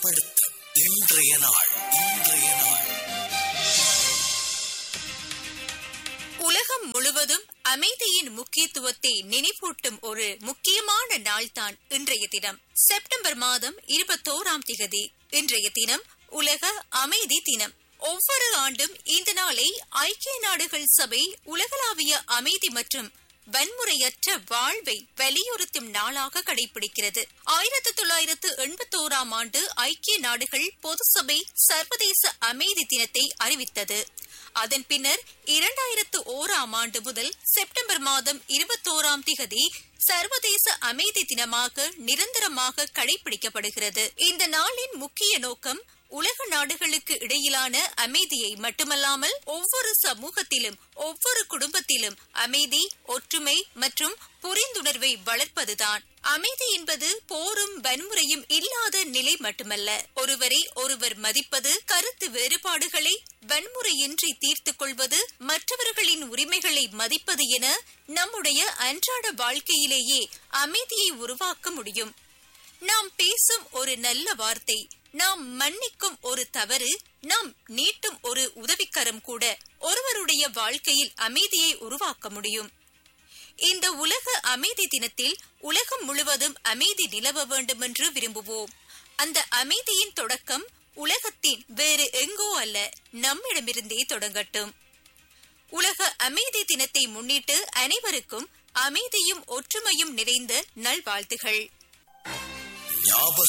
ஞாபகப்படுத்த இன்றைய நாள் இன்றைய நாள் உலகம் முழுவதும் அமைதியின் முக்கியத்துவத்தை நினைவூட்டும் ஒரு முக்கியமான நாள்தான் இன்றைய தினம் செப்டம்பர் மாதம் இருபத்தோராம் திகதி இன்றைய தினம் உலக அமைதி தினம் ஒவ்வொரு ஆண்டும் இந்த நாளை ஐக்கிய நாடுகள் சபை உலகளாவிய அமைதி மற்றும் வன்முறையற்ற வாழ்வை வலியுறுத்தும் நாளாக கடைபிடிக்கிறது ஆயிரத்தி தொள்ளாயிரத்து எண்பத்தோராம் ஆண்டு ஐக்கிய நாடுகள் பொது சபை சர்வதேச அமைதி தினத்தை அறிவித்தது அதன் பின்னர் இரண்டாயிரத்து ஓராம் ஆண்டு முதல் செப்டம்பர் மாதம் இருபத்தோராம் திகதி சர்வதேச அமைதி தினமாக நிரந்தரமாக கடைபிடிக்கப்படுகிறது இந்த நாளின் முக்கிய நோக்கம் உலக நாடுகளுக்கு இடையிலான அமைதியை மட்டுமல்லாமல் ஒவ்வொரு சமூகத்திலும் ஒவ்வொரு குடும்பத்திலும் அமைதி ஒற்றுமை மற்றும் புரிந்துணர்வை வளர்ப்பதுதான் அமைதி என்பது போரும் வன்முறையும் இல்லாத நிலை மட்டுமல்ல ஒருவரை ஒருவர் மதிப்பது கருத்து வேறுபாடுகளை வன்முறையின்றி தீர்த்துக் கொள்வது மற்றவர்களின் உரிமைகளை மதிப்பது என நம்முடைய அன்றாட வாழ்க்கையிலேயே அமைதியை உருவாக்க முடியும் நாம் பேசும் ஒரு நல்ல வார்த்தை நாம் மன்னிக்கும் ஒரு தவறு நாம் நீட்டும் ஒரு உதவிக்கரம் கூட ஒருவருடைய வாழ்க்கையில் அமைதியை உருவாக்க முடியும் இந்த உலக அமைதி தினத்தில் உலகம் முழுவதும் அமைதி நிலவ வேண்டும் என்று விரும்புவோம் அந்த அமைதியின் தொடக்கம் உலகத்தின் வேறு எங்கோ அல்ல நம்மிடமிருந்தே தொடங்கட்டும் உலக அமைதி தினத்தை முன்னிட்டு அனைவருக்கும் அமைதியும் ஒற்றுமையும் நிறைந்த நல்வாழ்த்துகள் ஞாபக